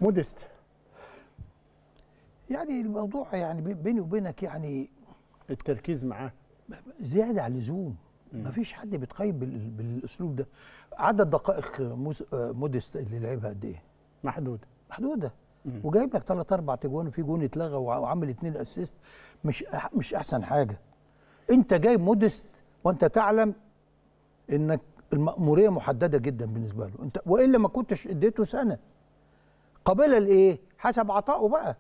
موديست يعني الموضوع يعني بي- بيني وبينك يعني التركيز معاه زياده عن اللزوم ما فيش حد بيتقيم بال- بالاسلوب ده عدد دقائق موس- آه، موديست اللي لعبها قد ايه محدود محدوده وجايب لك ثلاث اربع تجوان وفي جون اتلغى وع- وعامل اتنين اسيست مش أح- مش احسن حاجه انت جايب موديست وانت تعلم انك المأمورية محددة جدا بالنسبة له انت والا ما كنتش اديته سنة قابلة لايه حسب عطائه بقى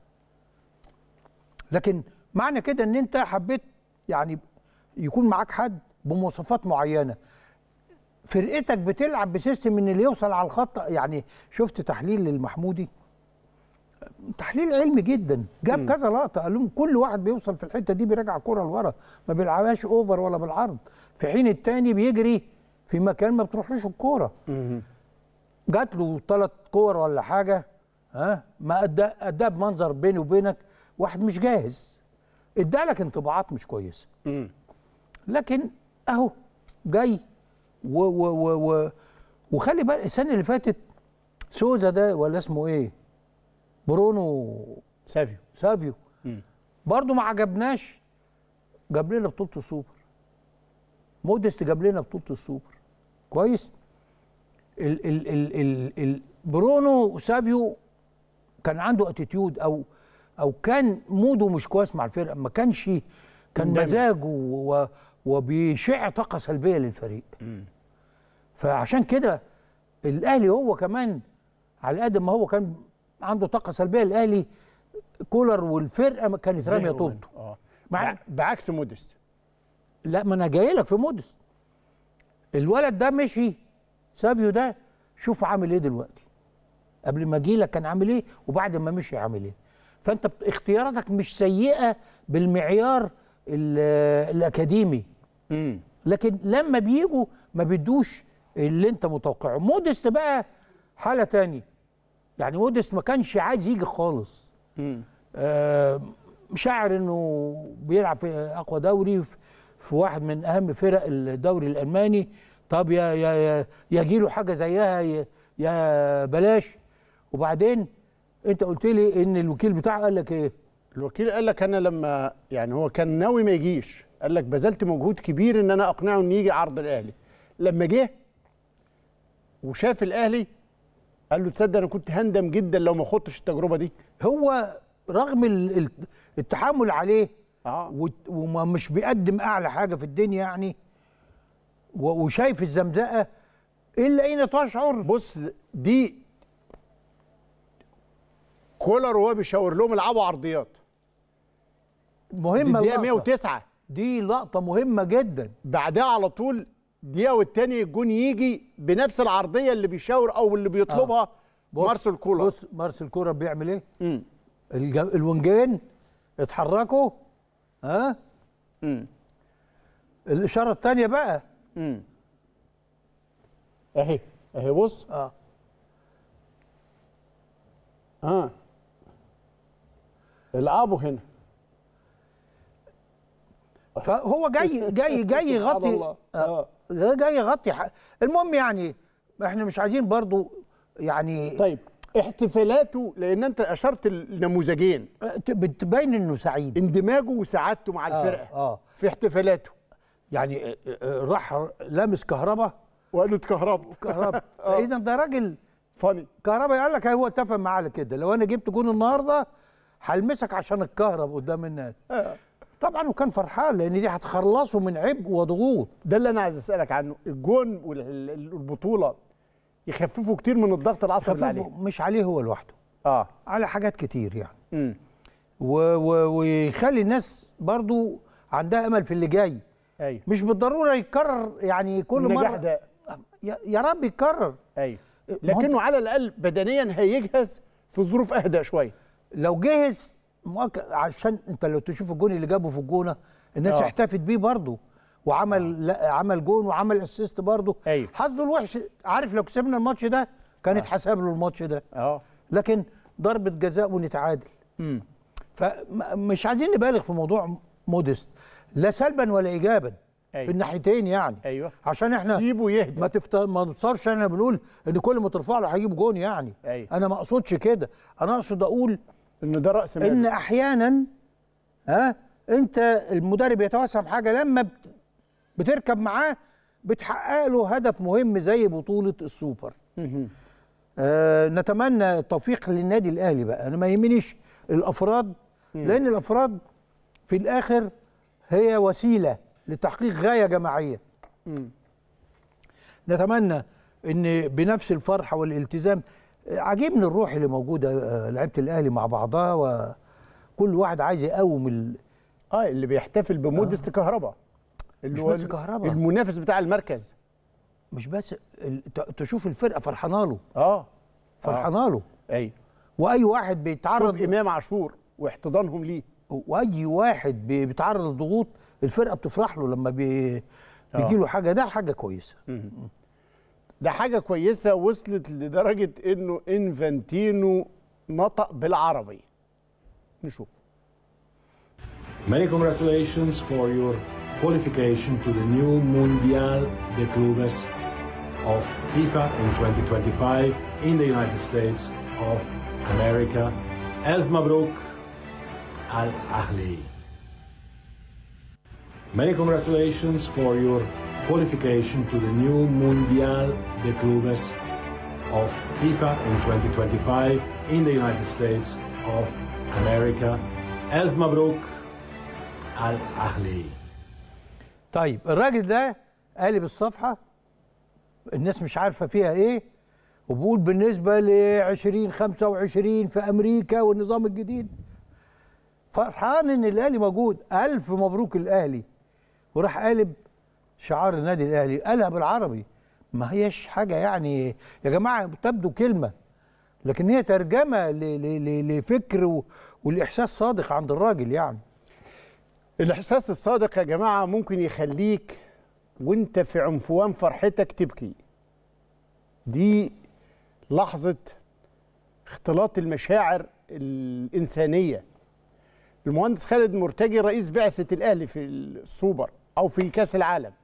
لكن معنى كده ان انت حبيت يعني يكون معاك حد بمواصفات معينة فرقتك بتلعب بسيستم ان اللي يوصل على الخط يعني شفت تحليل للمحمودي تحليل علمي جدا جاب كذا لقطه قال لهم كل واحد بيوصل في الحته دي بيراجع الكره لورا ما بيلعبهاش اوفر ولا بالعرض في حين التاني بيجري في مكان ما بتروحلوش الكوره جات له ثلاث كور ولا حاجه ها ما ادى اداه بمنظر بيني وبينك واحد مش جاهز ادالك انطباعات مش كويسه لكن اهو جاي و و و و وخلي بالك السنه اللي فاتت سوزا ده ولا اسمه ايه برونو سافيو سافيو برضه ما عجبناش جاب لنا بطوله السوبر موديست جاب لنا بطوله السوبر كويس ال ال ال ال ال برونو سافيو كان عنده اتيتيود او او كان موده مش كويس مع الفرقه ما كانش كان مندمج. مزاجه و وبيشع طاقه سلبيه للفريق فعشان كده الاهلي هو كمان على قد ما هو كان عنده طاقه سلبيه الاهلي كولر والفرقه ما كانت راميه زهقوا طوبته منه. اه مع بع- بعكس موديست لا ما انا جاي لك في موديس الولد ده مشي سافيو ده شوف عامل ايه دلوقتي قبل ما اجي لك كان عامل ايه وبعد ما مشي عامل ايه فانت بت- اختياراتك مش سيئه بالمعيار ال- الاكاديمي امم لكن لما بيجوا ما بيدوش اللي انت متوقعه موديست بقى حاله تانية يعني موديست ما كانش عايز يجي خالص آه، شاعر انه بيلعب في اقوى دوري في- في واحد من اهم فرق الدوري الالماني طب يا يا يا يجي له حاجه زيها يا, يا بلاش وبعدين انت قلت لي ان الوكيل بتاعه قال لك ايه الوكيل قال لك انا لما يعني هو كان ناوي ما يجيش قال لك بذلت مجهود كبير ان انا اقنعه ان يجي عرض الاهلي لما جه وشاف الاهلي قال له تصدق انا كنت هندم جدا لو ما خدتش التجربه دي هو رغم ال- ال- التحامل عليه اه وت- وما مش بيقدم اعلى حاجه في الدنيا يعني و- وشايف الزمزقه الا اين تشعر بص دي كولر وهو بيشاور لهم العبوا عرضيات دي مهمه الدقيقه اللقطة. 109 دي لقطه مهمه جدا بعدها على طول دقيقه والتاني الجون يجي بنفس العرضيه اللي بيشاور او اللي بيطلبها بص- مارسيل كولر بص مارسيل كولر بيعمل ايه مم. الج- الونجين اتحركوا ها مم. الاشاره الثانيه بقى مم. اهي اهي بص اه اه العبوا هنا فهو جاي جاي جاي سبحان يغطي الله. آه. جاي يغطي ح- المهم يعني احنا مش عايزين برضو يعني طيب احتفالاته لان انت اشرت النموذجين ت- بتبين انه سعيد اندماجه وسعادته مع آه، الفرقه اه في احتفالاته يعني آه، آه، راح لامس كهربا وقال له اتكهربت كهربا اذا ده راجل فاني كهربا قال لك هو اتفق معاه على كده لو انا جبت جون النهارده هلمسك عشان الكهرب قدام الناس طبعا وكان فرحان لان دي هتخلصه من عبء وضغوط ده اللي انا عايز اسالك عنه الجون والبطوله يخففوا كتير من الضغط العصبي اللي عليه مش عليه هو لوحده اه على حاجات كتير يعني امم و و ويخلي الناس برضو عندها امل في اللي جاي ايوه مش بالضروره يتكرر يعني كل النجاح مره ده يا يا رب يتكرر ايوه ما هو لكنه على الاقل بدنيا هيجهز في ظروف اهدى شويه لو جهز مؤكد عشان انت لو تشوف الجون اللي جابه في الجونه الناس آه. احتفت بيه برضه وعمل لا عمل جون وعمل اسيست برضه أيوه. حظه الوحش عارف لو كسبنا الماتش ده كان اتحسب له الماتش ده اه لكن ضربه جزاء ونتعادل امم فمش عايزين نبالغ في موضوع موديست لا سلبا ولا ايجابا أيوة. في الناحيتين يعني ايوه عشان احنا سيبه يهدى ما تفت... ما نصارش احنا بنقول ان كل ما ترفع له هيجيب جون يعني أيوة. انا ما اقصدش كده انا اقصد اقول ان ده راس ان مال احيانا ها انت المدرب يتوسم حاجه لما بت... بتركب معاه بتحقق له هدف مهم زي بطوله السوبر آه نتمنى التوفيق للنادي الاهلي بقى انا ما يهمنيش الافراد لان الافراد في الاخر هي وسيله لتحقيق غايه جماعيه نتمنى ان بنفس الفرحه والالتزام آه، عاجبني الروح اللي موجوده آه، لعيبه الاهلي مع بعضها وكل واحد عايز يقوم ال... اه اللي بيحتفل بمودست كهربا اللي مش هو بس ال- كهربا. المنافس بتاع المركز مش بس ال... ت- تشوف الفرقه فرحانه له اه فرحانه له ايوه واي واحد شوف بيتعرض امام عاشور واحتضانهم ليه واي واحد بي- بيتعرض لضغوط الفرقه بتفرح له لما بي... آه. بيجي له حاجه ده حاجه كويسه ده حاجه كويسه وصلت لدرجه انه انفانتينو نطق بالعربي نشوف Many congratulations for your qualification to the new Mundial de Clubes of FIFA in 2025 in the United States of America. Elf Mabruk Al Ahli. Many congratulations for your qualification to the new Mundial de Clubes of FIFA in 2025 in the United States of America. Elf Mabruk Al Ahli. طيب الراجل ده قالب الصفحه الناس مش عارفه فيها ايه وبقول بالنسبه ل 2025 في امريكا والنظام الجديد فرحان ان الاهلي موجود الف مبروك الاهلي وراح قالب شعار النادي الاهلي قالها بالعربي ما هيش حاجه يعني يا جماعه تبدو كلمه لكن هي ترجمه ل- ل- ل- لفكر و- والاحساس صادق عند الراجل يعني الاحساس الصادق يا جماعه ممكن يخليك وانت في عنفوان فرحتك تبكي دي لحظه اختلاط المشاعر الانسانيه المهندس خالد مرتجي رئيس بعثه الاهلي في السوبر او في كاس العالم